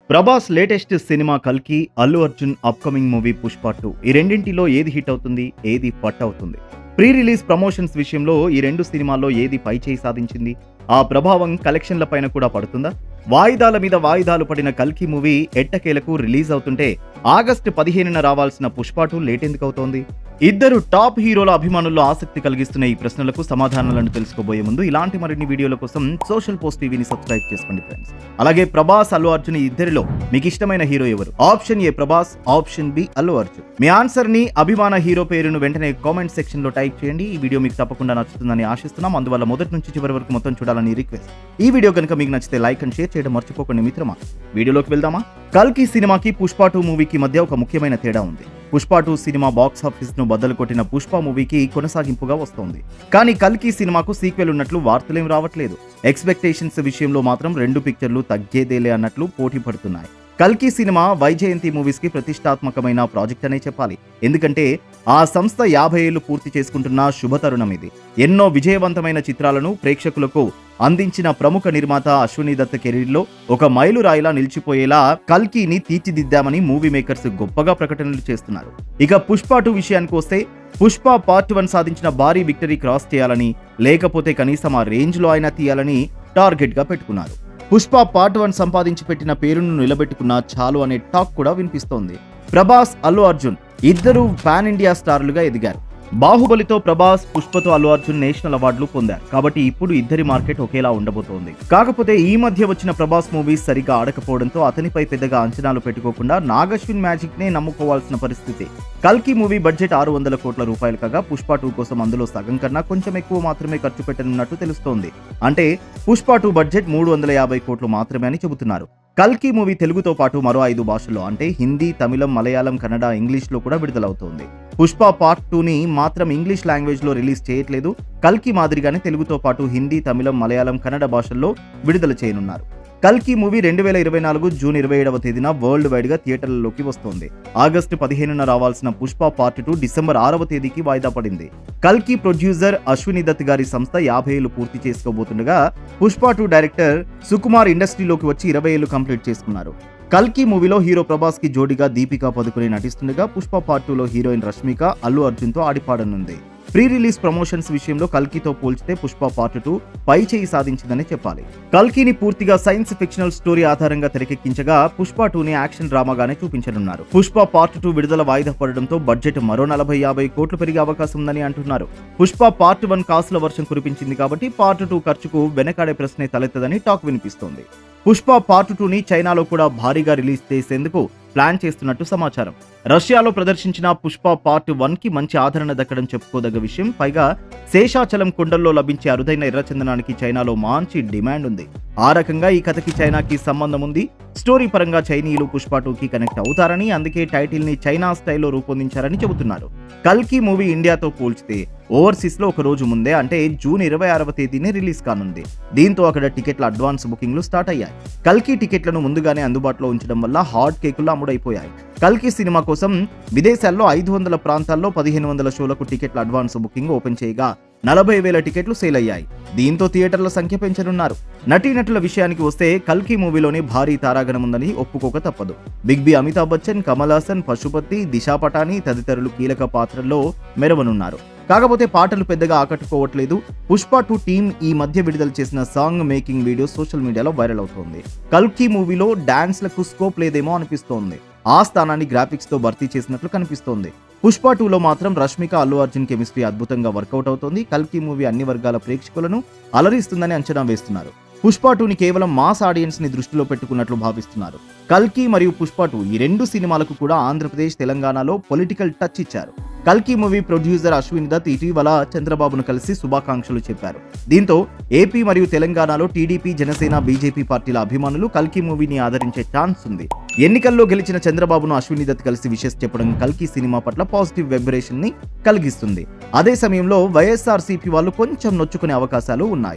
Prabhas latest cinema కల్కి Allu Arjun upcoming movie Pushpa two ఈ రెండింటిలో ఏది హిట్ అవుతుంది ఏది పట్ అవుతుంది ప్రీ రిలీజ్ ప్రమోషన్స్ విషయంలో ఈ రెండు సినిమాల్లో ఏది పై చేయి సాధించింది ఆ ప్రభావం కలెక్షన్ల పైన కూడా పడుతుందా వాయిదాల మీద వాయిదాలు పడిన కల్కి మూవీ ఎట్టకేలకు రిలీజ్ అవుతుంటే ఆగస్టు పదిహేనున రావాల్సిన పుష్ప టూ లేట్ ఎందుకు అవుతోంది ఇద్దరు టాప్ హీరోల అభిమానుల్లో ఆసక్తి కలిగిస్తున్న ఈ ప్రశ్నలకు సమాధానాలను తెలుసుకోబోయే ముందు ఇలాంటి మరిన్ని వీడియోల కోసం సోషల్ పోస్ట్ టీవీని సబ్స్క్రైబ్ చేసుకోండి ఫ్రెండ్స్ అలాగే ప్రభాస్ అల్లు అర్జున్ ఈ ఇద్దరిలో మీకు ఇష్టమైన హీరో ఎవరు option A Prabhas option B Allu Arjun మీ ఆన్సర్ ని అభిమాన హీరో పేరును వెంటనే కామెంట్ సెక్షన్ లో టైప్ చేయండి ఈ వీడియో మీకు తప్పకుండా నచ్చుతుందని ఆశిస్తున్నాం అందువల్ల మొదటి నుంచి చివరి వరకు మొత్తం చూడాలని రిక్వెస్ట్ ఈ వీడియో కనుక మీకు నచ్చితే లైక్ అండ్ షేర్ చేయడం మర్చిపోకండి మిత్రమా వీడియోలోకి వెళ్దామా కల్కి సినిమాకి పుష్ప టూ మూవీకి మధ్య ఒక ముఖ్యమైన తేడా ఉంది Pushpa two cinema box office ను బద్దలు కొట్టిన పుష్ప మూవీకి కొనసాగింపుగా వస్తోంది కానీ కల్కి సినిమాకు సీక్వెల్ ఉన్నట్లు వార్తలేం రావట్లేదు ఎక్స్పెక్టేషన్స్ విషయంలో మాత్రం రెండు పిక్చర్లు తగ్గేదేలే అన్నట్లు పోటీ పడుతున్నాయి కల్కి సినిమా వైజయంతి మూవీస్ కి ప్రతిష్టాత్మకమైన ప్రాజెక్ట్ అనే చెప్పాలి ఎందుకంటే ఆ సంస్థ యాభై ఏళ్లు పూర్తి చేసుకుంటున్న శుభతరుణం ఇది ఎన్నో విజయవంతమైన చిత్రాలను ప్రేక్షకులకు అందించిన ప్రముఖ నిర్మాత అశ్విని దత్ కెరీర్లో ఒక మైలురాయిలా నిలిచిపోయేలా కల్కీని తీర్చిదిద్దామని మూవీ మేకర్స్ గొప్పగా ప్రకటనలు చేస్తున్నారు ఇక పుష్ప టూ విషయానికి వస్తే పుష్ప పార్ట్ వన్ సాధించిన భారీ విక్టరీ క్రాస్ చేయాలని లేకపోతే కనీసం ఆ రేంజ్ లో అయినా తీయాలని టార్గెట్ గా పెట్టుకున్నారు పుష్ప పార్ట్ వన్ సంపాదించి పెట్టిన పేరును నిలబెట్టుకున్న చాలు అనే టాక్ కూడా వినిపిస్తోంది ప్రభాస్ అల్లు అర్జున్ ఇద్దరు పాన్ ఇండియా స్టార్లుగా ఎదిగారు బాహుబలితో ప్రభాస్ పుష్పతో అల్లు అర్జున్ నేషనల్ అవార్డులు పొందారు కాబట్టి ఇప్పుడు ఇద్దరి మార్కెట్ ఒకేలా ఉండబోతోంది కాకపోతే ఈ మధ్య వచ్చిన ప్రభాస్ మూవీస్ సరిగా ఆడకపోవడంతో అతనిపై పెద్దగా అంచనాలు పెట్టుకోకుండా నాగశ్విన్ మ్యాజిక్ నే నమ్ముకోవాల్సిన పరిస్థితి కల్కి మూవీ బడ్జెట్ ఆరు వందల కోట్ల రూపాయలు కాగా పుష్ప టూ కోసం అందులో సగం కన్నా కొంచెం ఎక్కువ మాత్రమే ఖర్చు పెట్టనున్నట్టు తెలుస్తోంది అంటే పుష్ప టూ బడ్జెట్ మూడు వందల యాభై కోట్లు మాత్రమే అని చెబుతున్నారు కల్కి మూవీ తెలుగుతో పాటు మరో ఐదు భాషల్లో అంటే హిందీ తమిళం మలయాళం కన్నడ ఇంగ్లీష్లో కూడా విడుదలవుతోంది పుష్ప పార్ట్ టూని మాత్రం ఇంగ్లీష్ లాంగ్వేజ్లో రిలీజ్ చేయట్లేదు కల్కి మాదిరిగానే తెలుగుతో పాటు హిందీ తమిళం మలయాళం కన్నడ భాషల్లో విడుదల చేయనున్నారు కల్కి మూవీ రెండు వేల ఇరవై నాలుగు జూన్ ఇరవై ఏడవ తేదీన వరల్డ్ వైడ్ గా థియేటర్లలోకి వస్తోంది ఆగస్టు పదిహేనున రావాల్సిన పుష్ప పార్ట్ టూ డిసెంబర్ ఆరవ తేదీకి వాయిదా పడింది కల్కి ప్రొడ్యూసర్ అశ్విని దత్ గారి సంస్థ యాభై ఏళ్లు పూర్తి చేసుకోబోతుండగా పుష్ప టూ డైరెక్టర్ సుకుమార్ ఇండస్ట్రీలోకి వచ్చి ఇరవై ఏళ్లు కంప్లీట్ చేసుకున్నారు కల్కి మూవీలో హీరో ప్రభాస్ కి జోడిగా దీపికా పదుకుని నటిస్తుండగా పుష్ప పార్ట్ టూలో హీరోయిన్ రష్మిక అల్లు అర్జున్ తో ఆడిపాడనుంది ప్రీ రిలీజ్ ప్రమోషన్స్ విషయంలో కల్కితో పోల్చితే పుష్ప పార్ట్ టూ పై చేయి సాధించిందని చెప్పాలి కల్కిని పూర్తిగా సైన్స్ ఫిక్షనల్ స్టోరీ ఆధారంగా తెరకెక్కించగా పుష్ప టూని యాక్షన్ డ్రామాగానే చూపించనున్నారు పుష్ప పార్ట్ టూ విడుదల వాయిదా పడడంతో బడ్జెట్ మరో నలభై యాభై కోట్లు పెరిగే అవకాశం ఉందని అంటున్నారు పుష్ప పార్ట్ వన్ కాసుల వర్షం కురిపించింది కాబట్టి పార్ట్ టూ ఖర్చుకు వెనకాడే ప్రశ్నే తలెత్తదని టాక్ వినిపిస్తోంది పుష్ప పార్ట్ టూని చైనాలో కూడా భారీగా రిలీజ్ చేసేందుకు ప్లాన్ చేస్తున్నట్టు సమాచారం రష్యాలో ప్రదర్శించిన పుష్ప పార్ట్ వన్ కి మంచి ఆదరణ దక్కడం చెప్పుకోదగ్గ విషయం పైగా శేషాచలం కొండల్లో లభించే అరుదైన ఎర్రచందనానికి చైనాలో మంచి డిమాండ్ ఉంది ఆ రకంగా ఈ కథకి చైనాకి సంబంధం ఉంది స్టోరీ పరంగా చైనీయులు పుష్ప టూకి కనెక్ట్ అవుతారని అందుకే టైటిల్ ని చైనా స్టైల్లో రూపొందించారని చెబుతున్నారు కల్కి మూవీ ఇండియాతో పోల్చితే ఓవర్సీస్ లో ఒక రోజు ముందే అంటే జూన్ ఇరవై ఆరవ తేదీనే రిలీజ్ కానుంది దీంతో అక్కడ టికెట్ల అడ్వాన్స్ బుకింగ్లు స్టార్ట్ అయ్యాయి కల్కి టికెట్లను ముందుగానే అందుబాటులో ఉంచడం వల్ల హాట్ కేకులు అమ్ముడైపోయాయి కల్కి సినిమా కోసం విదేశాల్లో ఐదు వందల ప్రాంతాల్లో పదిహేను వందల షోలకు టికెట్ల అడ్వాన్స్ బుకింగ్ ఓపెన్ చేయగా నలభై వేల టికెట్లు సేల్ అయ్యాయి దీంతో థియేటర్ల సంఖ్య పెంచనున్నారు నటీనటుల విషయానికి వస్తే కల్కి మూవీలోని భారీ తారాగణం ఉందని ఒప్పుకోక తప్పదు బిగ్ బి అమితాబ్ బచ్చన్ కమల్ హాసన్ పశుపతి దిశా పటాని తదితరులు కీలక పాత్రల్లో మెరవనున్నారు కాకపోతే పాటలు పెద్దగా ఆకట్టుకోవట్లేదు పుష్ప టూ టీం ఈ మధ్య విడుదల చేసిన సాంగ్ మేకింగ్ వీడియో సోషల్ మీడియాలో వైరల్ అవుతోంది కల్కి మూవీలో డాన్స్లకు స్కోప్ లేదేమో అనిపిస్తోంది ఆ స్థానాన్ని గ్రాఫిక్స్ తో భర్తీ చేసినట్లు కనిపిస్తోంది పుష్ప టూలో మాత్రం రష్మిక అల్లు అర్జున్ కెమిస్ట్రీ అద్భుతంగా వర్కౌట్ అవుతోంది కల్కి మూవీ అన్ని వర్గాల ప్రేక్షకులను అలరిస్తుందని అంచనా వేస్తున్నారు పుష్ప టూని కేవలం మాస్ ఆడియన్స్ ని దృష్టిలో పెట్టుకున్నట్లు భావిస్తున్నారు కల్కి మరియు పుష్ప టూ ఈ రెండు సినిమాలకు కూడా ఆంధ్రప్రదేశ్ తెలంగాణలో పొలిటికల్ టచ్ ఇచ్చారు కల్కి మూవీ ప్రొడ్యూసర్ అశ్విన్ దత్ ఇటీవల చంద్రబాబును కలిసి శుభాకాంక్షలు చెప్పారు దీంతో ఏపీ మరియు తెలంగాణలో టీడీపీ జనసేన బీజేపీ పార్టీల అభిమానులు కల్కి మూవీని ఆదరించే ఛాన్స్ ఉంది ఎన్నికల్లో గెలిచిన చంద్రబాబును అశ్విని దత్ కలిసి విషెస్ చెప్పడం కల్కి సినిమా పట్ల పాజిటివ్ వైబ్రేషన్ ని కలిగిస్తుంది అదే సమయంలో వైఎస్ఆర్సీపీ వాళ్ళు కొంచెం నొచ్చుకునే అవకాశాలు ఉన్నాయి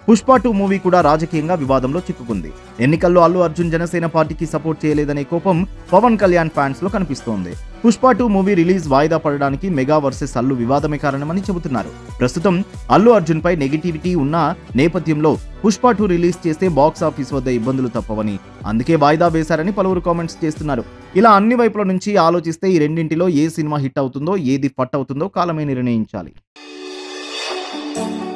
పుష్ప టూ మూవీ కూడా రాజకీయంగా వివాదంలో చిక్కుకుంది ఎన్నికల్లో అల్లు అర్జున్ జనసేన పార్టీకి సపోర్ట్ చేయలేదనే కోపం పవన్ కళ్యాణ్ ఫ్యాన్స్ లో కనిపిస్తోంది పుష్ప టూ మూవీ రిలీజ్ వాయిదా పడడానికి మెగా వర్సెస్ అల్లు వివాదమే కారణమని చెబుతున్నారు ప్రస్తుతం అల్లు అర్జున్ పై నెగిటివిటీ ఉన్న నేపథ్యంలో పుష్ప టూ రిలీజ్ చేస్తే బాక్స్ ఆఫీస్ వద్ద ఇబ్బందులు తప్పవని అందుకే వాయిదా వేశారని పలువురు కామెంట్స్ చేస్తున్నారు ఇలా అన్ని వైపుల నుంచి ఆలోచిస్తే ఈ రెండింటిలో ఏ సినిమా హిట్ అవుతుందో ఏది ఫట్ అవుతుందో కాలమే నిర్ణయించాలి